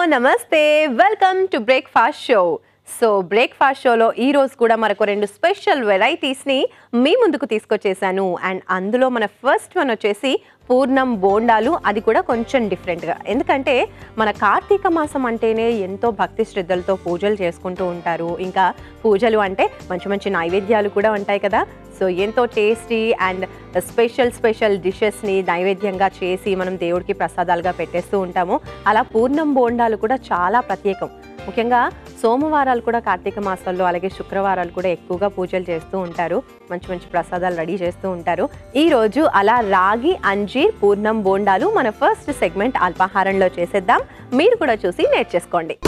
నమస్తే welcome to breakfast show so breakfast షోలో ఈ రోజు కూడా మరొక రెండు స్పెషల్ వెరైటీస్ని మీ ముందుకు తీసుకొచ్చేసాను అండ్ అందులో మన ఫస్ట్ వన్ వచ్చేసి పూర్ణం బోండాలు అది కూడా కొంచెం డిఫరెంట్గా ఎందుకంటే మన కార్తీక మాసం అంటేనే ఎంతో భక్తి శ్రద్ధలతో పూజలు చేసుకుంటూ ఉంటారు ఇంకా పూజలు అంటే మంచి మంచి నైవేద్యాలు కూడా ఉంటాయి కదా సో ఎంతో టేస్టీ అండ్ స్పెషల్ స్పెషల్ డిషెస్ని నైవేద్యంగా చేసి మనం దేవుడికి ప్రసాదాలుగా పెట్టేస్తూ ఉంటాము అలా పూర్ణం బోండాలు కూడా చాలా ప్రత్యేకం ముఖ్యంగా సోమవారాలు కూడా కార్తీక మాసాల్లో అలాగే శుక్రవారాలు కూడా ఎక్కువగా పూజలు చేస్తూ ఉంటారు మంచి మంచి ప్రసాదాలు రెడీ చేస్తూ ఉంటారు ఈ రోజు అలా రాగి అంజీర్ పూర్ణం బోండాలు మన ఫస్ట్ సెగ్మెంట్ అల్పాహారంలో చేసేద్దాం మీరు కూడా చూసి నేర్చేసుకోండి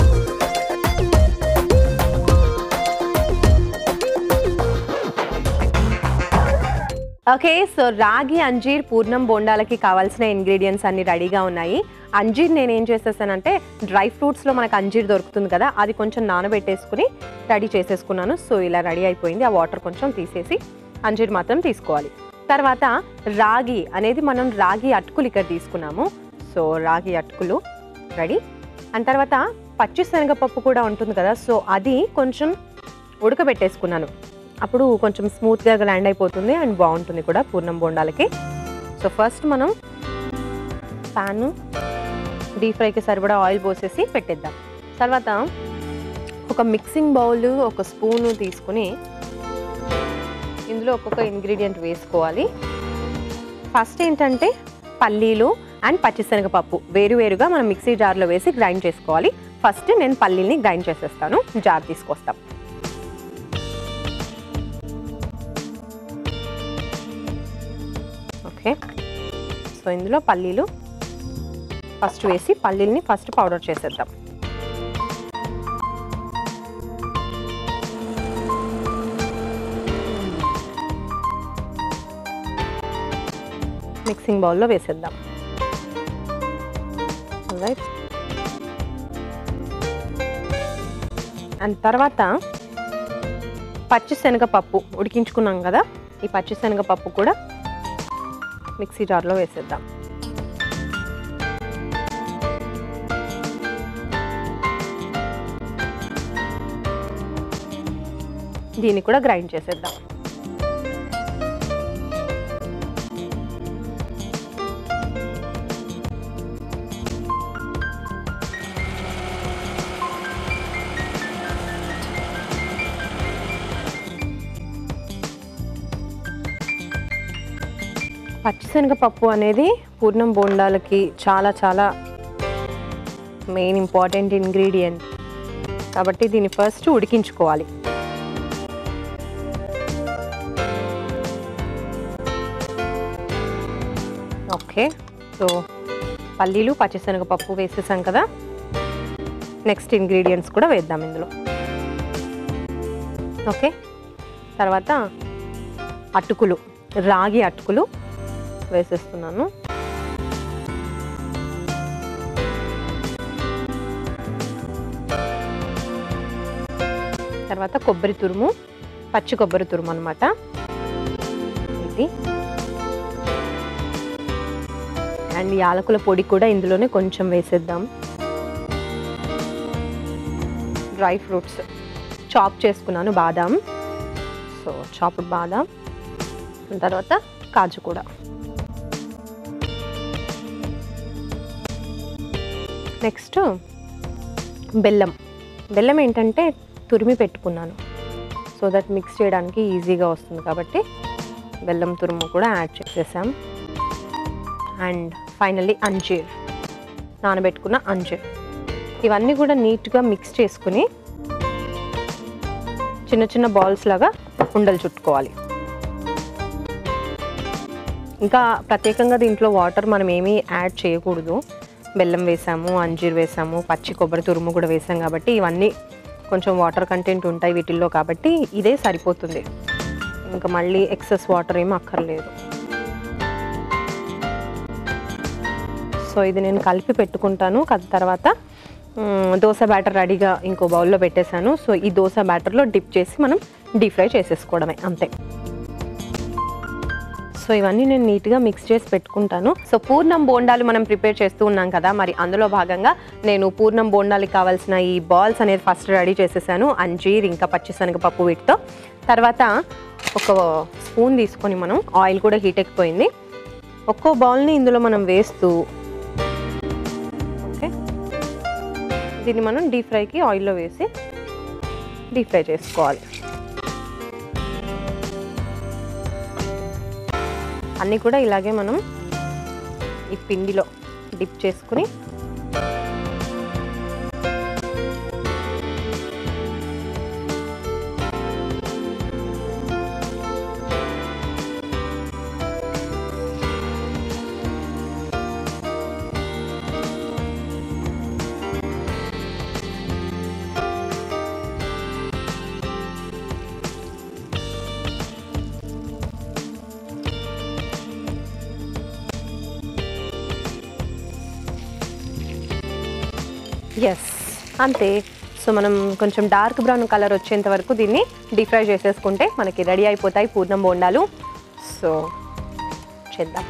ఓకే సో రాగి అంజీర్ పూర్ణం బోండాలకి కావాల్సిన ఇంగ్రీడియంట్స్ అన్ని రెడీగా ఉన్నాయి అంజీర్ నేను ఏం చేసేసానంటే డ్రై ఫ్రూట్స్లో మనకు అంజీర్ దొరుకుతుంది కదా అది కొంచెం నానబెట్టేసుకుని రెడీ చేసేసుకున్నాను సో ఇలా రెడీ అయిపోయింది ఆ వాటర్ కొంచెం తీసేసి అంజీర్ మాత్రం తీసుకోవాలి తర్వాత రాగి అనేది మనం రాగి అటుకులు ఇక్కడ తీసుకున్నాము సో రాగి అటుకులు రెడీ అండ్ తర్వాత పచ్చి శనగపప్పు కూడా ఉంటుంది కదా సో అది కొంచెం ఉడకబెట్టేసుకున్నాను అప్పుడు కొంచెం స్మూత్గా గ్రైండ్ అయిపోతుంది అండ్ బాగుంటుంది కూడా పూర్ణం బోండాలకి సో ఫస్ట్ మనం ప్యాన్ డీప్ ఫ్రైకి సరిపడా ఆయిల్ పోసేసి పెట్టేద్దాం తర్వాత ఒక మిక్సింగ్ బౌల్ ఒక స్పూను తీసుకుని ఇందులో ఒక్కొక్క ఇంగ్రీడియంట్ వేసుకోవాలి ఫస్ట్ ఏంటంటే పల్లీలు అండ్ పచ్చిశనగపప్పు వేరువేరుగా మనం మిక్సీ జార్లో వేసి గ్రైండ్ చేసుకోవాలి ఫస్ట్ నేను పల్లీల్ని గ్రైండ్ చేసేస్తాను జార్ తీసుకొస్తాం ఓకే సో ఇందులో పల్లీలు ఫస్ట్ వేసి పల్లీల్ని ఫస్ట్ పౌడర్ చేసేద్దాం మిక్సింగ్ బౌల్లో వేసేద్దాం రైట్ అండ్ తర్వాత పచ్చి శనగపప్పు ఉడికించుకున్నాం కదా ఈ పచ్చి శనగపప్పు కూడా మిక్సీ జార్లో వేసేద్దాం దీన్ని కూడా గ్రైండ్ చేసేద్దాం పచ్చిశనగపప్పు అనేది పూర్ణం బోండాలకి చాలా చాలా మెయిన్ ఇంపార్టెంట్ ఇంగ్రీడియంట్ కాబట్టి దీన్ని ఫస్ట్ ఉడికించుకోవాలి ఓకే సో పల్లీలు పచ్చిశనగపప్పు వేసేసాం కదా నెక్స్ట్ ఇంగ్రీడియంట్స్ కూడా వేద్దాం ఇందులో ఓకే తర్వాత అటుకులు రాగి అటుకులు వేసేస్తున్నాను తర్వాత కొబ్బరి తురుము పచ్చి కొబ్బరి తురుము అనమాట ఇది అండ్ యాలకుల పొడి కూడా ఇందులోనే కొంచెం వేసేద్దాం డ్రై ఫ్రూట్స్ చాప్ చేసుకున్నాను బాదాం సో చాప్డ్ బాదాం తర్వాత కాజు కూడా నెక్స్ట్ బెల్లం బెల్లం ఏంటంటే తురిమి పెట్టుకున్నాను సో దట్ మిక్స్ చేయడానికి ఈజీగా వస్తుంది కాబట్టి బెల్లం తురుము కూడా యాడ్ చేసేసాం అండ్ ఫైనల్లీ అంజీర్ నానబెట్టుకున్న అంజీర్ ఇవన్నీ కూడా నీట్గా మిక్స్ చేసుకుని చిన్న చిన్న బాల్స్ లాగా ఉండలు చుట్టుకోవాలి ఇంకా ప్రత్యేకంగా దీంట్లో వాటర్ మనం ఏమీ యాడ్ చేయకూడదు బెల్లం వేసాము అంజీర్ వేసాము పచ్చి కొబ్బరి తురుము కూడా వేసాం కాబట్టి ఇవన్నీ కొంచెం వాటర్ కంటెంట్ ఉంటాయి వీటిల్లో కాబట్టి ఇదే సరిపోతుంది ఇంకా మళ్ళీ ఎక్సెస్ వాటర్ ఏమీ అక్కర్లేదు సో ఇది నేను కలిపి పెట్టుకుంటాను కద తర్వాత మ్, దోశ బ్యాటర్ రెడీగా ఇంకో బౌల్లో పెట్టేశాను సో ఈ దోశ బ్యాటర్లో డిప్ చేసి మనం డీప్ ఫ్రై చేసేసుకోవడమే అంతే సో సో ఇవన్నీ నేను నీట్గా మిక్స్ చేసి పెట్టుకుంటాను సో పూర్ణం బోండాలు మనం ప్రిపేర్ చేస్తూ ఉన్నాం కదా మరి అందులో భాగంగా నేను పూర్ణం బోండాలకి కావాల్సిన ఈ బాల్స్ అనేది ఫస్ట్ రెడీ చేసేసాను అంజీర్ ఇంకా పచ్చిశనగపప్పు వీటితో తర్వాత ఒక స్పూన్ తీసుకొని మనం ఆయిల్ కూడా హీట్ ఎక్కిపోయింది ఒక్కో బాల్ని ఇందులో మనం వేస్తూ ఓకే దీన్ని మనం డీప్ ఫ్రైకి ఆయిల్లో వేసి డీప్ ఫ్రై చేసుకోవాలి అన్నీ కూడా ఇలాగే మనం ఈ పిండిలో డిప్ చేసుకుని ఎస్ అంతే సో మనం కొంచెం డార్క్ బ్రౌన్ కలర్ వచ్చేంత వరకు దీన్ని డీప్ ఫ్రై చేసేసుకుంటే మనకి రెడీ అయిపోతాయి పూర్ణం బోండాలు సో చేద్దాం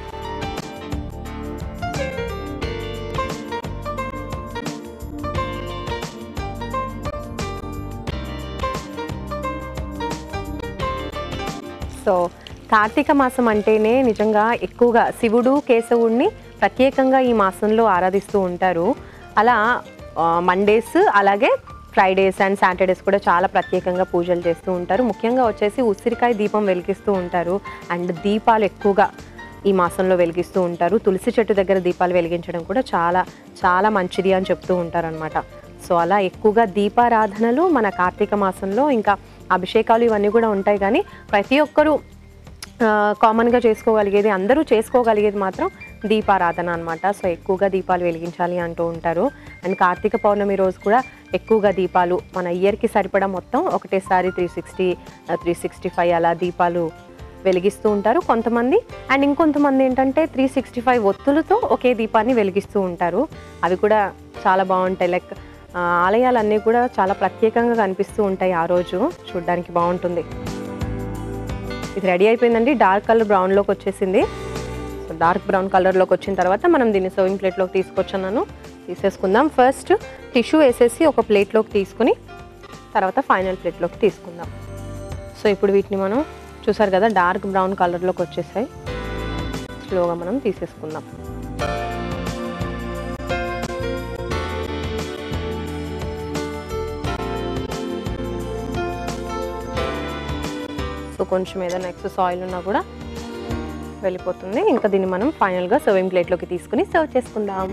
సో కార్తీక మాసం అంటేనే నిజంగా ఎక్కువగా శివుడు కేశవుడిని ప్రత్యేకంగా ఈ మాసంలో ఆరాధిస్తూ ఉంటారు అలా మండేస్ అలాగే ఫ్రైడేస్ అండ్ సాటర్డేస్ కూడా చాలా ప్రత్యేకంగా పూజలు చేస్తూ ఉంటారు ముఖ్యంగా వచ్చేసి ఉసిరికాయ దీపం వెలిగిస్తూ ఉంటారు అండ్ దీపాలు ఎక్కువగా ఈ మాసంలో వెలిగిస్తూ ఉంటారు తులసి చెట్టు దగ్గర దీపాలు వెలిగించడం కూడా చాలా చాలా మంచిది అని చెప్తూ ఉంటారనమాట సో అలా ఎక్కువగా దీపారాధనలు మన కార్తీక మాసంలో ఇంకా అభిషేకాలు ఇవన్నీ కూడా ఉంటాయి కానీ ప్రతి ఒక్కరూ ఆ, కామన్గా చేసుకోగలిగేది అందరూ చేసుకోగలిగేది మాత్రం దీపారాధన అనమాట సో ఎక్కువగా దీపాలు వెలిగించాలి అంటూ ఉంటారు అండ్ కార్తీక పౌర్ణమి రోజు కూడా ఎక్కువగా దీపాలు మన ఇయర్కి సరిపడా మొత్తం ఒకటేసారి three sixty three sixty five అలా దీపాలు వెలిగిస్తూ ఉంటారు కొంతమంది అండ్ ఇంకొంతమంది ఏంటంటే త్రీ సిక్స్టీ ఫైవ్ ఒత్తులతో ఒకే దీపాన్ని వెలిగిస్తూ ఉంటారు అవి కూడా చాలా బాగుంటాయి లైక్ ఆ, ఆలయాలన్నీ కూడా చాలా ప్రత్యేకంగా కనిపిస్తూ ఉంటాయి ఆ రోజు చూడడానికి బాగుంటుంది ఇది రెడీ అయిపోయిందండి డార్క్ కలర్ బ్రౌన్లోకి వచ్చేసింది సో డార్క్ బ్రౌన్ కలర్లోకి వచ్చిన తర్వాత మనం దీన్ని సర్వింగ్ ప్లేట్లోకి తీసుకొచ్చాను తీసేసుకుందాం ఫస్ట్ టిష్యూ వేసేసి ఒక ప్లేట్లోకి తీసుకుని తర్వాత ఫైనల్ ప్లేట్లోకి తీసుకుందాం సో ఇప్పుడు వీటిని మనం చూసారు కదా డార్క్ బ్రౌన్ కలర్లోకి వచ్చేసాయి స్లోగా మనం తీసేసుకుందాం సో కొంచెం ఏదైనా ఎక్సెస్ ఆయిల్ ఉన్నా కూడా వెళ్ళిపోతుంది ఇంకా దీన్ని మనం ఫైనల్గా సర్వింగ్ ప్లేట్లోకి తీసుకుని సర్వ్ చేసుకుందాం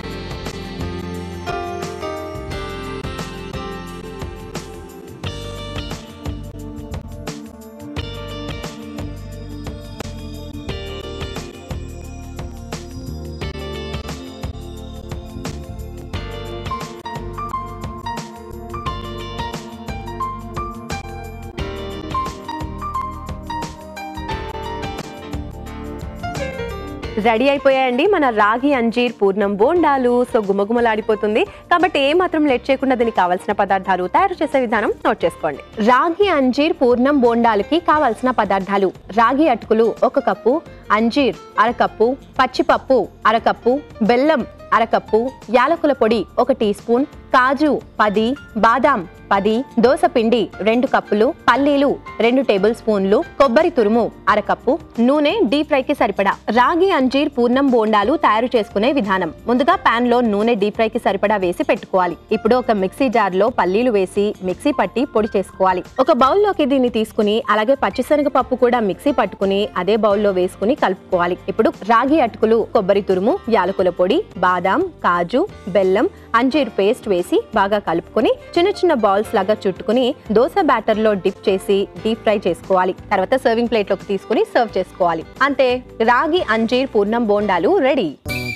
రెడీ అయిపోయాయండి మన రాగి అంజీర్ పూర్ణం బోండాలు సో గుమగుమలాడిపోతుంది కాబట్టి ఏ మాత్రం లేట్ చేయకుండా దీనికి కావాల్సిన పదార్థాలు తయారు చేసే విధానం నోట్ చేసుకోండి రాగి అంజీర్ పూర్ణం బోండాలకి కావాల్సిన పదార్థాలు రాగి అటుకులు ఒక కప్పు అంజీర్ అరకప్పు పచ్చిపప్పు అరకప్పు బెల్లం అరకప్పు యాలకుల పొడి ఒక టీ స్పూన్ కాజు పది బాదాం పది దోసపిండి రెండు కప్పులు పల్లీలు రెండు టేబుల్ స్పూన్లు కొబ్బరి తురుము అరకప్పు నూనె డీప్ ఫ్రై కి సరిపడా రాగి అంజీర్ పూర్ణం బోండాలు తయారు చేసుకునే విధానం ముందుగా పాన్ లో నూనె డీప్ ఫ్రై కి సరిపడా వేసి పెట్టుకోవాలి ఇప్పుడు ఒక మిక్సీ జార్ లో పల్లీలు వేసి మిక్సీ పట్టి పొడి చేసుకోవాలి ఒక బౌల్ లోకి దీన్ని తీసుకుని అలాగే పచ్చిశనగపప్పు కూడా మిక్సీ పట్టుకుని అదే బౌల్ లో వేసుకుని కలుపుకోవాలి ఇప్పుడు రాగి అటుకులు కొబ్బరి తురుము యాలకుల పొడి బాదాం కాజు బెల్లం అంజీర్ పేస్ట్ వేసి బాగా కలుపుకొని చిన్న చిన్న బాల్స్ లాగా చుట్టుకుని దోశ బ్యాటర్ లో డిప్ చేసి డీప్ ఫ్రై చేసుకోవాలి తర్వాత సర్వింగ్ ప్లేట్ లోకి తీసుకుని సర్వ్ చేసుకోవాలి అంతే రాగి అంజీర్ పూర్ణం బోండాలు రెడీ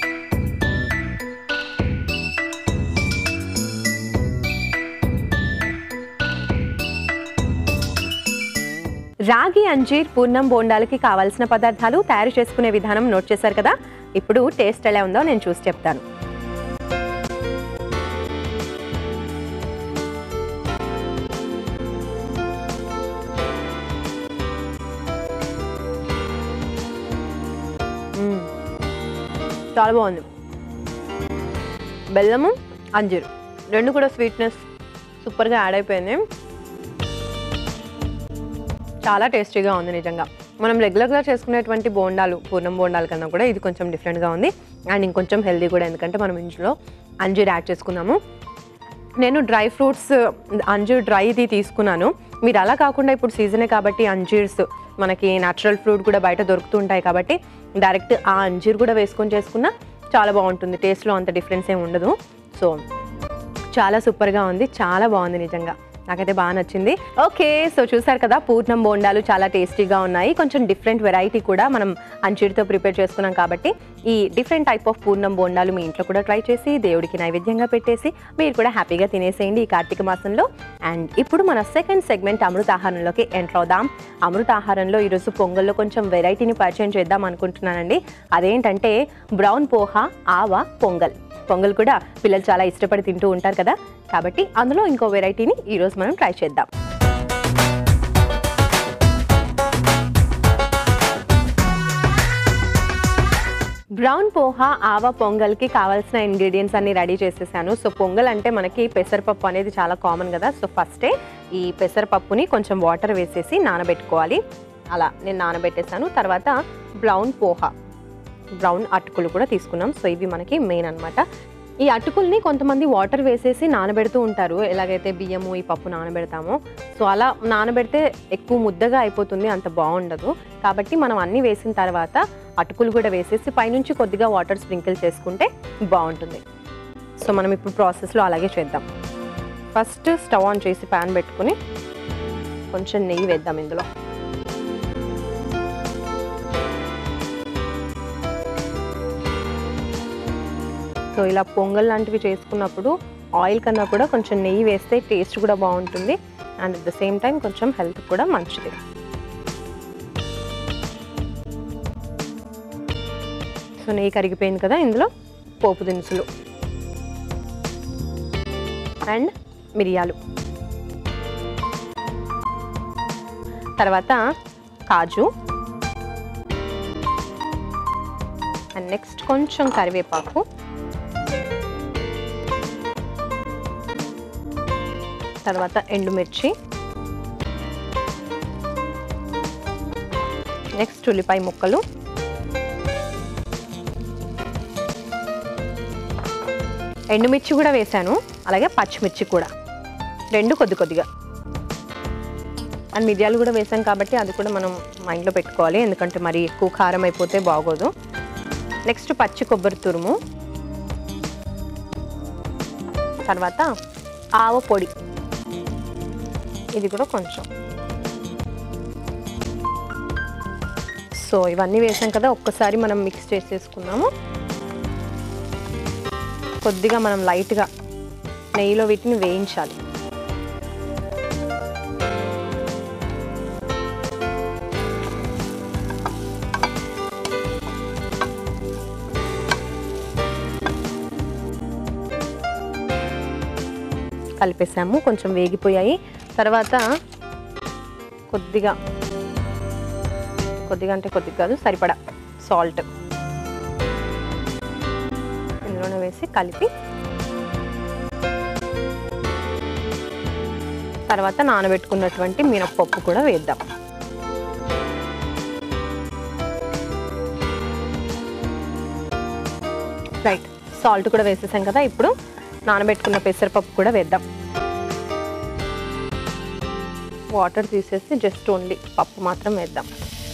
రాగి అంజీర్ పూర్ణం బోండాలకి కావాల్సిన పదార్థాలు తయారు చేసుకునే విధానం నోట్ చేశారు కదా ఇప్పుడు టేస్ట్ ఎలా ఉందో నేను చూసి చెప్తాను చాలా బాగుంది బెల్లము అంజీరు రెండు కూడా స్వీట్నెస్ సూపర్గా యాడ్ అయిపోయింది చాలా టేస్టీగా ఉంది నిజంగా మనం రెగ్యులర్గా చేసుకునేటువంటి బోండాలు పూర్ణం బోండాల కన్నా కూడా ఇది కొంచెం డిఫరెంట్గా ఉంది అండ్ ఇంకొంచెం హెల్దీ కూడా ఎందుకంటే మనం ఇంట్లో అంజీర్ యాడ్ చేసుకున్నాము నేను డ్రై ఫ్రూట్స్ అంజీర్ డ్రైది తీసుకున్నాను మీరు అలా కాకుండా ఇప్పుడు సీజనే కాబట్టి అంజీర్స్ మనకి న్యాచురల్ ఫ్రూట్ కూడా బయట దొరుకుతుంటాయి కాబట్టి డైరెక్ట్ ఆ అంజీర్ కూడా వేసుకొని చేసుకున్నా చాలా బాగుంటుంది టేస్ట్లో అంత డిఫరెన్స్ ఏమి ఉండదు సో చాలా సూపర్గా ఉంది చాలా బాగుంది నిజంగా నాకైతే బాగా నచ్చింది ఓకే సో చూసారు కదా పూర్ణం బోండాలు చాలా టేస్టీగా ఉన్నాయి కొంచెం డిఫరెంట్ వెరైటీ కూడా మనం అంచుడితో ప్రిపేర్ చేసుకున్నాం కాబట్టి ఈ డిఫరెంట్ టైప్ ఆఫ్ పూర్ణం బోండాలు మీ ఇంట్లో కూడా ట్రై చేసి దేవుడికి నైవేద్యంగా పెట్టేసి మీరు కూడా హ్యాపీగా తినేసేయండి ఈ కార్తీక మాసంలో అండ్ ఇప్పుడు మన సెకండ్ సెగ్మెంట్ అమృతాహారంలోకి ఎంటర్ అవుదాం అమృతాహారంలో ఈరోజు పొంగల్లో కొంచెం వెరైటీని పరిచయం చేద్దాం అనుకుంటున్నానండి అదేంటంటే బ్రౌన్ పోహా ఆవా పొంగల్ పొంగల్ కూడా పిల్లలు చాలా ఇష్టపడి తింటూ ఉంటారు కదా కాబట్టి అందులో ఇంకో వెరైటీని ఈరోజు మనం ట్రై చేద్దాం బ్రౌన్ పోహా ఆవా పొంగల్కి కావాల్సిన ఇంగ్రీడియంట్స్ అన్ని రెడీ చేసేసాను సో పొంగల్ అంటే మనకి పెసరపప్పు అనేది చాలా కామన్ కదా సో ఫస్టే ఈ పెసరపప్పుని కొంచెం వాటర్ వేసేసి నానబెట్టుకోవాలి అలా నేను నానబెట్టేశాను తర్వాత బ్రౌన్ పోహా బ్రౌన్ అటుకులు కూడా తీసుకున్నాం సో ఇవి మనకి మెయిన్ అన్నమాట ఈ అటుకుల్ని కొంతమంది వాటర్ వేసేసి నానబెడుతూ ఉంటారు ఎలాగైతే బియ్యము ఈ పప్పు నానబెడతామో సో అలా నానబెడితే ఎక్కువ ముద్దగా అయిపోతుంది అంత బాగుండదు కాబట్టి మనం అన్నీ వేసిన తర్వాత అటుకులు కూడా వేసేసి పైనుంచి కొద్దిగా వాటర్ స్ప్రింకిల్ చేసుకుంటే బాగుంటుంది సో మనం ఇప్పుడు ప్రాసెస్లో అలాగే చేద్దాం ఫస్ట్ స్టవ్ ఆన్ చేసి ప్యాన్ పెట్టుకుని కొంచెం నెయ్యి వేద్దాం ఇందులో సో ఇలా పొంగల్ లాంటివి చేసుకున్నప్పుడు ఆయిల్ కన్నా కూడా కొంచెం నెయ్యి వేస్తే టేస్ట్ కూడా బాగుంటుంది and at the same time కొంచెం హెల్త్ కూడా మంచిది సో నెయ్యి కరిగిపోయింది కదా ఇందులో పోపు దినుసులు అండ్ మిరియాలు తర్వాత కాజు అండ్ నెక్స్ట్ కొంచెం కరివేపాకు తర్వాత ఎండుమిర్చి నెక్స్ట్ ఉల్లిపాయ ముక్కలు ఎండుమిర్చి కూడా వేశాను అలాగే పచ్చిమిర్చి కూడా రెండు కొద్ది కొద్దిగా అండ్ మిరియాలు కూడా వేసాం కాబట్టి అది కూడా మనం మైండ్లో పెట్టుకోవాలి ఎందుకంటే మరి ఎక్కువ కారం అయిపోతే బాగోదు నెక్స్ట్ పచ్చి కొబ్బరి తురుము తర్వాత ఆవ పొడి ఇది కూడా కొంచెం సో ఇవన్నీ వేసాం కదా ఒక్కసారి మనం మిక్స్ చేసేసుకున్నాము కొద్దిగా మనం లైట్గా నెయ్యిలో వీటిని వేయించాలి కలిపేసాము కొంచెం వేగిపోయాయి తర్వాత కొద్దిగా కొద్దిగా అంటే కొద్దిగా కాదు సరిపడా సాల్ట్ ఇందులోనే వేసి కలిపి తర్వాత నానబెట్టుకున్నటువంటి మినప్పప్పు కూడా వేద్దాం రైట్ సాల్ట్ కూడా వేసేసాం కదా ఇప్పుడు నానబెట్టుకున్న పెసరపప్పు కూడా వేద్దాం వాటర్ తీసేసి జస్ట్ ఓన్లీ పప్పు మాత్రం వేద్దాం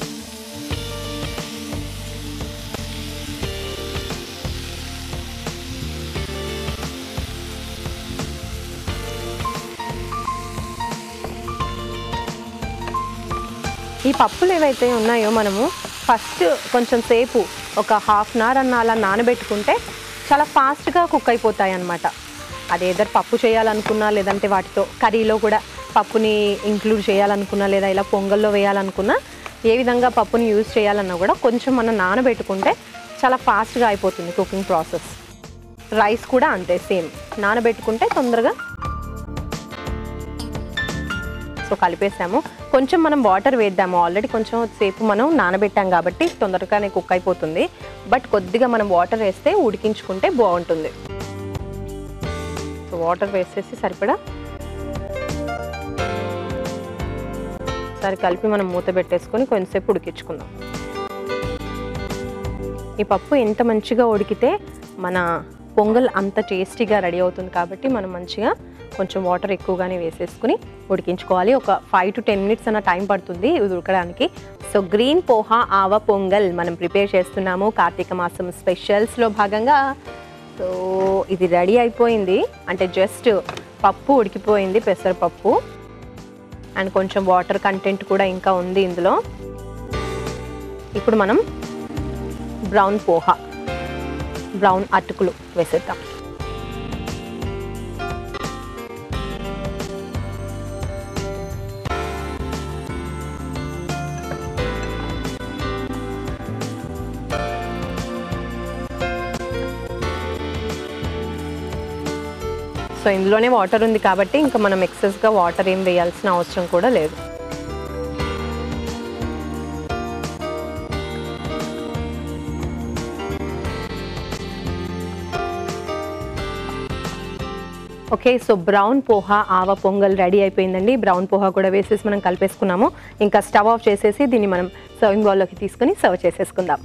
ఈ పప్పులు ఏవైతే ఉన్నాయో మనము ఫస్ట్ కొంచెం సేపు ఒక హాఫ్ అన్ అవర్ అన్న అలా నానబెట్టుకుంటే చాలా ఫాస్ట్గా కుక్ అయిపోతాయి అన్నమాట అది ఏదర్ పప్పు చేయాలనుకున్నా లేదంటే వాటితో కర్రీలో కూడా పప్పుని ఇంక్లూడ్ చేయాలనుకున్నా లేదా ఇలా పొంగల్లో వేయాలనుకున్నా ఏ విధంగా పప్పుని యూజ్ చేయాలన్నా కూడా కొంచెం మనం నానబెట్టుకుంటే చాలా ఫాస్ట్గా అయిపోతుంది కుకింగ్ ప్రాసెస్ రైస్ కూడా అంతే సేమ్ నానబెట్టుకుంటే తొందరగా సో సో కలిపేసాము కొంచెం మనం వాటర్ వేద్దాము ఆల్రెడీ కొంచెం సేపు మనం నానబెట్టాం కాబట్టి తొందరగానే కుక్ అయిపోతుంది బట్ కొద్దిగా మనం వాటర్ వేస్తే ఉడికించుకుంటే బాగుంటుంది సో వాటర్ వేసేసి సరిపడా ఒకసారి కలిపి మనం మూత పెట్టేసుకొని కొంచెంసేపు ఉడికించుకుందాం ఈ పప్పు ఎంత మంచిగా ఉడికితే మన పొంగల్ అంత టేస్టీగా రెడీ అవుతుంది కాబట్టి మనం మంచిగా కొంచెం వాటర్ ఎక్కువగానే వేసేసుకుని ఉడికించుకోవాలి ఒక ఫైవ్ టు టెన్ మినిట్స్ అన్న టైం పడుతుంది ఇది ఉడకడానికి సో గ్రీన్ పోహా ఆవ పొంగల్ మనం ప్రిపేర్ చేస్తున్నాము కార్తీక మాసం స్పెషల్స్లో భాగంగా సో ఇది రెడీ అయిపోయింది అంటే జస్ట్ పప్పు ఉడికిపోయింది పెసరపప్పు అండ్ కొంచెం వాటర్ కంటెంట్ కూడా ఇంకా ఉంది ఇందులో ఇప్పుడు మనం బ్రౌన్ పోహా బ్రౌన్ అటుకులు వేసేద్దాం సో ఇందులోనే వాటర్ ఉంది కాబట్టి ఇంకా మనం ఎక్సెస్గా వాటర్ ఏం వేయాల్సిన అవసరం కూడా లేదు ఓకే సో బ్రౌన్ పోహా ఆవ పొంగల్ రెడీ అయిపోయిందండి బ్రౌన్ పోహా కూడా వేసేసి మనం కలిపేసుకున్నాము ఇంకా స్టవ్ ఆఫ్ చేసేసి దీన్ని మనం సర్వింగ్ బౌల్లోకి తీసుకొని సర్వ్ చేసేసుకుందాం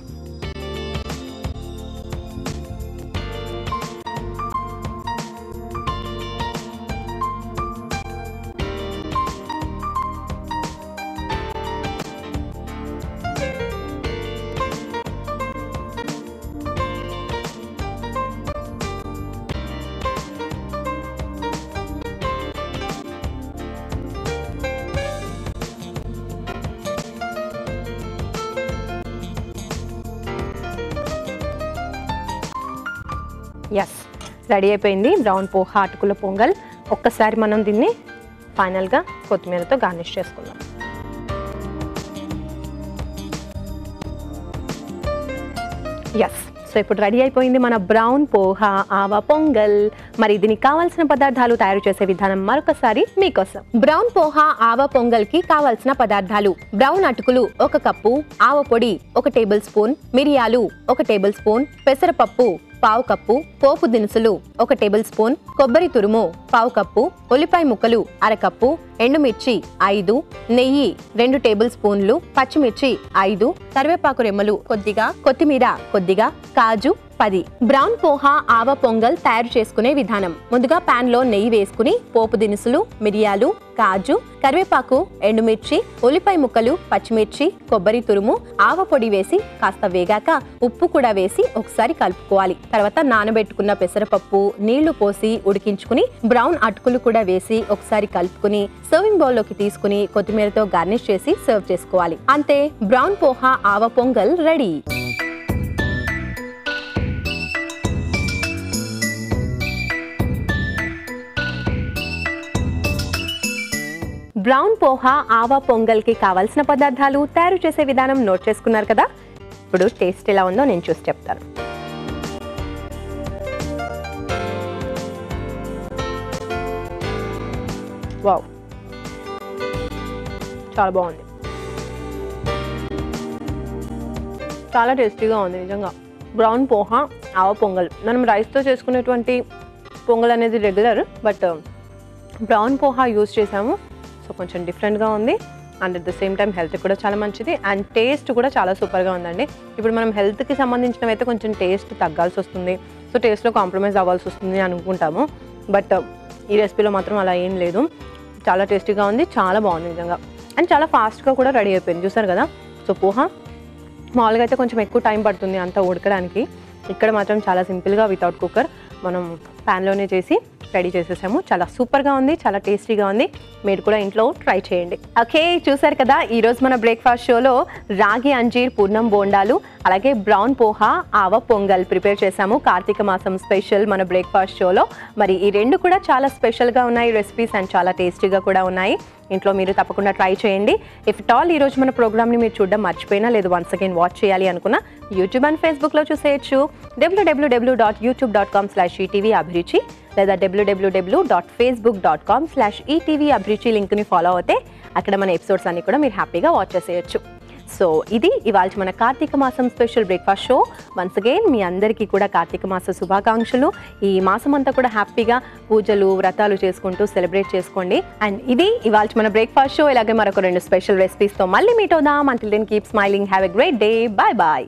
ఎస్ రెడీ అయిపోయింది బ్రౌన్ పోహా అటుకుల పొంగల్ ఒక్కసారి మనం దీన్ని ఫైనల్గా కొత్తిమీరతో గార్నిష్ చేసుకుందాం ఎస్ సో ఇప్పుడు రెడీ అయిపోయింది మన బ్రౌన్ పోహా ఆవ పొంగల్ మరి దీనికి కావాల్సిన పదార్థాలు తయారు చేసే విధానం మరొకసారి మీకోసం బ్రౌన్ పోహా ఆవ పొంగల్ కి కావాల్సిన పదార్థాలు బ్రౌన్ అటుకులు ఒక కప్పు ఆవ పొడి ఒక టేబుల్ స్పూన్ మిరియాలు ఒక టేబుల్ స్పూన్ పెసరపప్పు పావు కప్పు పోపు దినుసులు ఒక టేబుల్ స్పూన్ కొబ్బరి తురుము పావు కప్పు ఉల్లిపాయ ముక్కలు అరకప్పు ఎండుమిర్చి ఐదు నెయ్యి రెండు టేబుల్ స్పూన్లు పచ్చిమిర్చి ఐదు కరివేపాకు రెమ్మలు కొద్దిగా కొత్తిమీర కొద్దిగా కాజు పది బ్రౌన్ పోహా ఆవ పొంగల్ తయారు చేసుకునే విధానం ముందుగా పాన్ లో నెయ్యి వేసుకుని పోపు దినుసులు మిరియాలు కాజు కరివేపాకు ఎండుమిర్చి ఉల్లిపాయ ముక్కలు పచ్చిమిర్చి కొబ్బరి తురుము ఆవ పొడి వేసి కాస్త వేగాక ఉప్పు కూడా వేసి ఒకసారి కలుపుకోవాలి తర్వాత నానబెట్టుకున్న పెసరపప్పు నీళ్లు పోసి ఉడికించుకుని బ్రౌన్ అటుకులు కూడా వేసి ఒకసారి కలుపుకుని సర్వింగ్ బౌల్ లోకి తీసుకుని కొత్తిమీరతో గార్నిష్ చేసి సర్వ్ చేసుకోవాలి అంతే బ్రౌన్ పోహా ఆవ పొంగల్ రెడీ బ్రౌన్ పోహా ఆవా పొంగల్కి కావాల్సిన పదార్థాలు తయారు చేసే విధానం నోట్ చేసుకున్నారు కదా ఇప్పుడు టేస్ట్ ఎలా ఉందో నేను చూసి చెప్తాను వావ్ చాలా బాగుంది చాలా టేస్టీగా ఉంది నిజంగా బ్రౌన్ పోహా ఆవ పొంగల్ మనం రైస్తో చేసుకునేటువంటి పొంగల్ అనేది regular but brown poha use చేసాము సో కొంచెం డిఫరెంట్గా ఉంది and at the same time health కూడా చాలా మంచిది అండ్ టేస్ట్ కూడా చాలా సూపర్గా ఉందండి ఇప్పుడు మనం హెల్త్కి సంబంధించినవి అయితే కొంచెం టేస్ట్ తగ్గాల్సి వస్తుంది సో టేస్ట్లో కాంప్రమైజ్ అవ్వాల్సి వస్తుంది అనుకుంటాము బట్ ఈ రెసిపీలో మాత్రం అలా ఏం లేదు చాలా టేస్టీగా ఉంది చాలా బాగుంది నిజంగా అండ్ చాలా ఫాస్ట్గా కూడా రెడీ అయిపోయింది చూసారు కదా సో పోహా మామూలుగా అయితే కొంచెం ఎక్కువ టైం పడుతుంది అంతా ఉడకడానికి ఇక్కడ మాత్రం చాలా సింపుల్గా వితౌట్ కుక్కర్ మనం ప్యాన్లోనే చేసి రెడీ చేసేసాము చాలా సూపర్గా ఉంది చాలా టేస్టీగా ఉంది మీరు కూడా ఇంట్లో ట్రై చేయండి ఓకే చూసారు కదా ఈరోజు మన బ్రేక్ఫాస్ట్ షోలో రాగి అంజీర్ పూర్ణం బోండాలు అలాగే బ్రౌన్ పోహా ఆవ పొంగల్ ప్రిపేర్ చేశాము కార్తీక మాసం స్పెషల్ మన బ్రేక్ఫాస్ట్ షోలో మరి ఈ రెండు కూడా చాలా స్పెషల్గా ఉన్నాయి రెసిపీస్ అండ్ చాలా టేస్టీగా కూడా ఉన్నాయి ఇంట్లో మీరు తప్పకుండా ట్రై చేయండి ఇఫ్ ఇట్ ఆల్ ఈరోజు మన ప్రోగ్రామ్ని మీరు చూడడం మర్చిపోయినా లేదు వన్స్ అగైన్ వాచ్ చేయాలి అనుకున్నా యూట్యూబ్ అండ్ ఫేస్బుక్లో చూసేయచ్చు W W W dot YouTube dot com slash ETV Abhiruchi లేదా W W W dot Facebook dot com slash ETV Abhiruchi లింక్ని ఫాలో అవుతే అక్కడ మన ఎపిసోడ్స్ అన్ని కూడా మీరు హ్యాపీగా వాచ్ చేసేయచ్చు సో ఇది ఇవాళ మన కార్తీక మాసం special breakfast show once again మీ అందరికీ కూడా కార్తీక మాస శుభాకాంక్షలు ఈ మాసం అంతా కూడా హ్యాపీగా పూజలు వ్రతాలు చేసుకుంటూ సెలబ్రేట్ చేసుకోండి అండ్ ఇది ఇవాళ మన బ్రేక్ఫాస్ట్ షో ఇలాగే మరొక రెండు స్పెషల్ రెసిపీస్తో మళ్ళీ మీట్ అవుదాం until then keep smiling have a great day bye bye